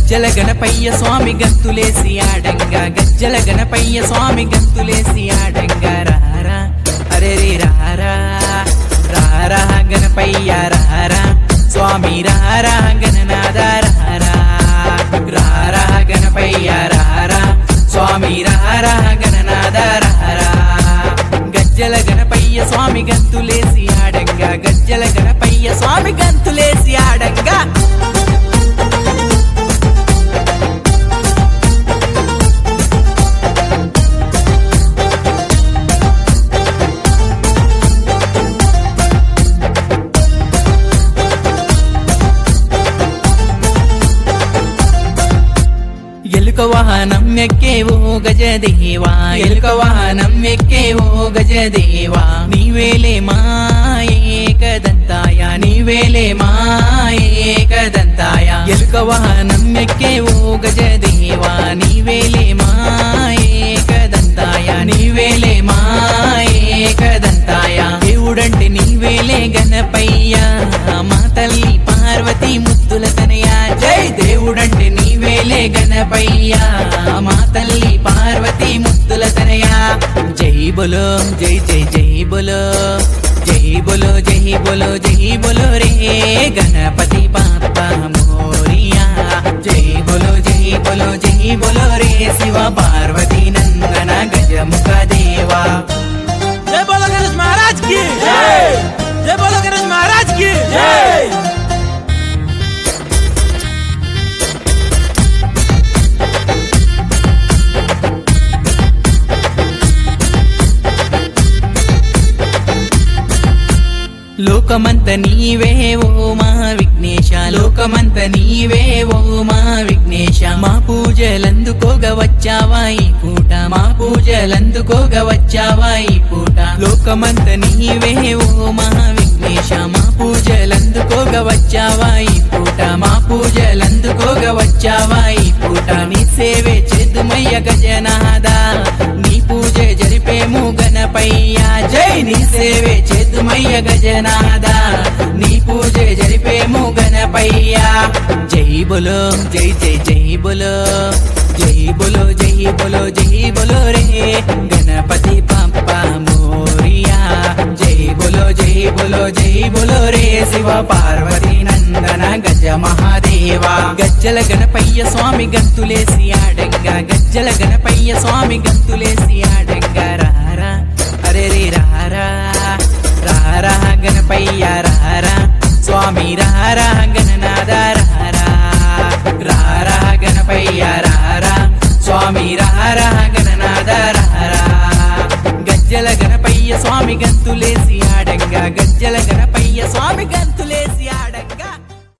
గజ్జల గణపయ్య స్వామి గంతులేసి ఆడంగా గజ్జల గణపయ్య స్వామి గంతులేసి ఆడంగా రారా అరే రే రారా రారా గణపయ్య రారా స్వామి రారా గణనాద రారా రారా గణపయ్య రారా స్వామి రారా గణనాద రారా గజ్జల గణపయ్య స్వామి గంతులేసి ఆడంగా గజ్జల గణపయ్య స్వామి గంతులేసి ఆడంగా ఎలుక వాహనం ఎక్కేవో గజదేవా ఎలుక వాహనం ఎక్కేవో గజదేవా నీవేలే మాయేకదంతాయ నీవేలే మాయేకదంతాయ ఎలుక వాహనం ఎక్కేవో గజదేవా నీవేలే మాయేకదంతాయ నీవేలే మాయేకదంతాయ దేవుడంటే నీవేలే గణపయ్య మా తల్లి పార్వతి ముద్దుల తనయ జై దేవుడంటే నీవేలే గణపయ్య మా తల్లి పార్వతి ముద్దుల తనయ జై బోలో జై జై జై బోలో జై బోలో జై బోలో జై బోలో రే గణపతి పాప మోరియా జై బోలో జై బోలో జై బోలో రే శివ పార్వతి నందన గజముఖ దేవా जय बोलो गणेश महाराज की जय। जय बोलो गणेश महाराज की जय లోకమంత నీవే ఓ మా విఘ్నేశ లోకమంత నీవే ఓ మా విఘ్నేశ మా పూజలందుకోగ వచ్చావా ఈ పూట మా పూజలందుకోగ వచ్చావా ఈ పూట లోకమంత నీవే ఓ మా విఘ్నేశ మా పూజలందుకోగ వచ్చావా ఈ పూట మా పూజలందుకోగ వచ్చావా ఈ పూట నీ సేవే చేదుమయ్య గజనాద నీ పూజ జరిపేము గణపయ్య జై నీ సేవే చేదుమయ్య గజనాద నీ పూజ జరిపేము గణపయ్య జై బోలో జై జై జై బోలో జై బోలో జై బోలో జై బోలో రే గణపతి పప్ప మోరియా జై బోలో జై బోలో జై బోలో రే శివ పార్వతి నందన గజ మహాదేవా గజ్జల గణపయ్య స్వామి గంతులేసి ఆడంగా గజ్జల గణపయ్య స్వామి గంతులేసి ఆడంగా రారా అరే రే రారా రారా గణపయ్య రారా స్వామి రారా గణనాద రారా రారా గణపయ్య రారా స్వామి రారా గణనాద రారా గజ్జల గణపయ్య స్వామి గంతులేసి ఆడంగా గజ్జల గణపయ్య స్వామి గంతులేసి